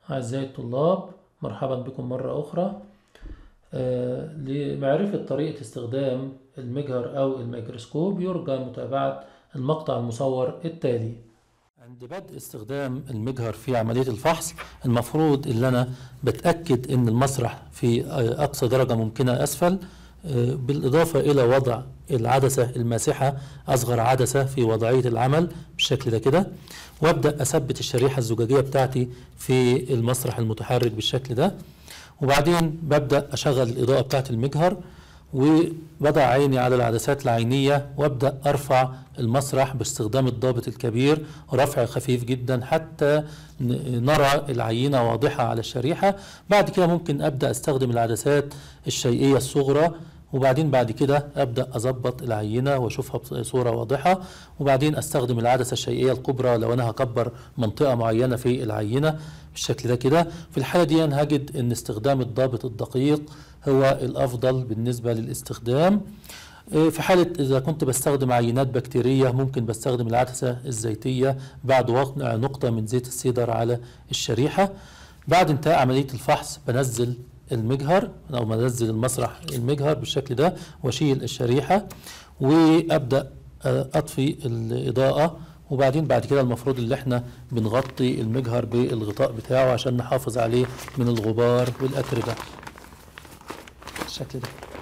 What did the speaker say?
أعزائي الطلاب مرحبا بكم مرة أخرى آه، لمعرفة طريقة استخدام المجهر أو الميكروسكوب يرجى متابعة المقطع المصور التالي عند بدء استخدام المجهر في عملية الفحص المفروض ان انا بتأكد ان المسرح في آه، اقصى درجة ممكنة اسفل آه، بالاضافة الى وضع العدسة الماسحة اصغر عدسة في وضعية العمل بالشكل ده كده وابدأ اثبت الشريحة الزجاجية بتاعتي في المسرح المتحرك بالشكل ده وبعدين ببدأ اشغل الاضاءة بتاعت المجهر وبضع عيني على العدسات العينية وابدأ ارفع المسرح باستخدام الضابط الكبير رفع خفيف جدا حتى ن- نرى العينة واضحة على الشريحة بعد كده ممكن ابدأ استخدم العدسات الشيئية الصغرى وبعدين بعد كده ابدا اظبط العينه واشوفها بصوره واضحه وبعدين استخدم العدسه الشيئيه الكبرى لو انا هكبر منطقه معينه في العينه بالشكل ده كده في الحاله دي أنا هجد ان استخدام الضابط الدقيق هو الافضل بالنسبه للاستخدام إيه، في حالة إذا كنت بستخدم عينات بكتيرية ممكن بستخدم العدسة الزيتية بعد وضع نقطة من زيت السيدر على الشريحة بعد انتهاء عملية الفحص بنزل المجهر أو بنزل المسرح المجهر بالشكل ده وأشيل الشريحة وأبدأ آه، أطفي الإضاءة وبعدين بعد كده المفروض اللي احنا بنغطي المجهر بالغطاء بتاعه عشان نحافظ عليه من الغبار والأتربة بالشكل ده